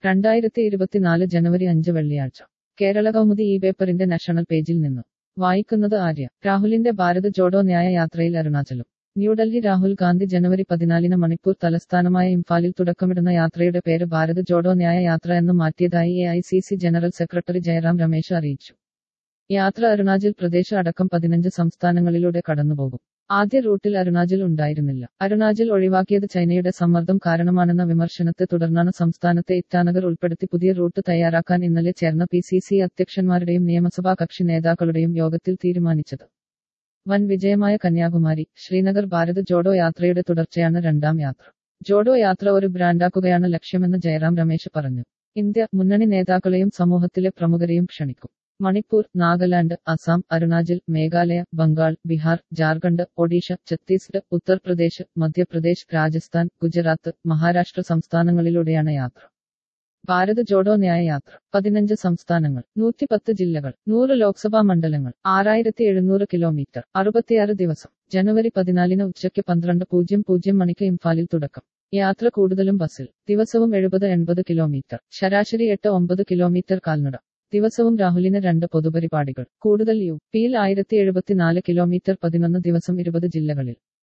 രണ്ടായിരത്തി ഇരുപത്തിനാല് ജനുവരി അഞ്ച് വെള്ളിയാഴ്ച കേരള കൗമുദി ഈ പേപ്പറിന്റെ നാഷണൽ പേജിൽ നിന്നും വായിക്കുന്നത് ആര്യ രാഹുലിന്റെ ഭാരത് ജോഡോ ന്യായ യാത്രയിൽ അരുണാചലും ന്യൂഡൽഹി രാഹുൽ ഗാന്ധി ജനുവരി പതിനാലിന് മണിപ്പൂർ തലസ്ഥാനമായ ഇംഫാലിൽ തുടക്കമിടുന്ന യാത്രയുടെ പേര് ഭാരത് ജോഡോ ന്യായ യാത്ര എന്ന് മാറ്റിയതായി A I C C general secretary Jairam Ramesh അറിയിച്ചു യാത്ര അരുണാചൽ പ്രദേശ് അടക്കം പതിനഞ്ച് സംസ്ഥാനങ്ങളിലൂടെ കടന്നുപോകും ആദ്യ റൂട്ടിൽ അരുണാചൽ ഉണ്ടായിരുന്നില്ല അരുണാചൽ ഒഴിവാക്കിയത് ചൈനയുടെ സമ്മർദ്ദം കാരണമാണെന്ന വിമർശനത്തെ തുടർന്നാണ് സംസ്ഥാനത്തെ ഇറ്റാനഗർ ഉൾപ്പെടുത്തി പുതിയ റൂട്ട് തയ്യാറാക്കാൻ ഇന്നലെ ചേർന്ന പി സി സി അധ്യക്ഷന്മാരുടെയും നിയമസഭാ കക്ഷി നേതാക്കളുടെയും യോഗത്തിൽ തീരുമാനിച്ചത് വൻ വിജയമായ കന്യാകുമാരി ശ്രീനഗർ ഭാരത് ജോഡോ യാത്രയുടെ തുടർച്ചയാണ് രണ്ടാം യാത്ര ജോഡോ യാത്ര ഒരു ബ്രാൻഡാക്കുകയാണ് ലക്ഷ്യമെന്ന് ജയറാം രമേശ് പറഞ്ഞു ഇന്ത്യ മുന്നണി നേതാക്കളെയും സമൂഹത്തിലെ പ്രമുഖരെയും ക്ഷണിക്കും മണിപ്പൂർ നാഗാലാൻഡ് അസം അരുണാചൽ മേഘാലയ ബംഗാൾ ബീഹാർ ജാർഖണ്ഡ് ഒഡീഷ ഛത്തീസ്ഗഡ് ഉത്തർപ്രദേശ് മധ്യപ്രദേശ് രാജസ്ഥാൻ ഗുജറാത്ത് മഹാരാഷ്ട്ര സംസ്ഥാനങ്ങളിലൂടെയാണ് യാത്ര ഭാരത് ജോഡോ ന്യായ യാത്ര പതിനഞ്ച് സംസ്ഥാനങ്ങൾ നൂറ്റിപ്പത്ത് ജില്ലകൾ നൂറ് ലോക്സഭാ മണ്ഡലങ്ങൾ ആറായിരത്തി എഴുന്നൂറ് കിലോമീറ്റർ അറുപത്തിയാറ് ദിവസം ജനുവരി പതിനാലിന് ഉച്ചയ്ക്ക് പന്ത്രണ്ട് പൂജ്യം പൂജ്യം മണിക്ക് ഇംഫാലിൽ തുടക്കം യാത്ര കൂടുതലും ബസ്സിൽ ദിവസവും എഴുപത് എൺപത് കിലോമീറ്റർ ശരാശരി എട്ട് ഒമ്പത് കിലോമീറ്റർ കാൽനട ദിവസവും രാഹുലിന് രണ്ട് പൊതുപരിപാടികൾ കൂടുതൽ യു പിയിൽ ആയിരത്തി എഴുപത്തിനാല് കിലോമീറ്റർ പതിനൊന്ന് ദിവസം ഇരുപത് ജില്ലകളിൽ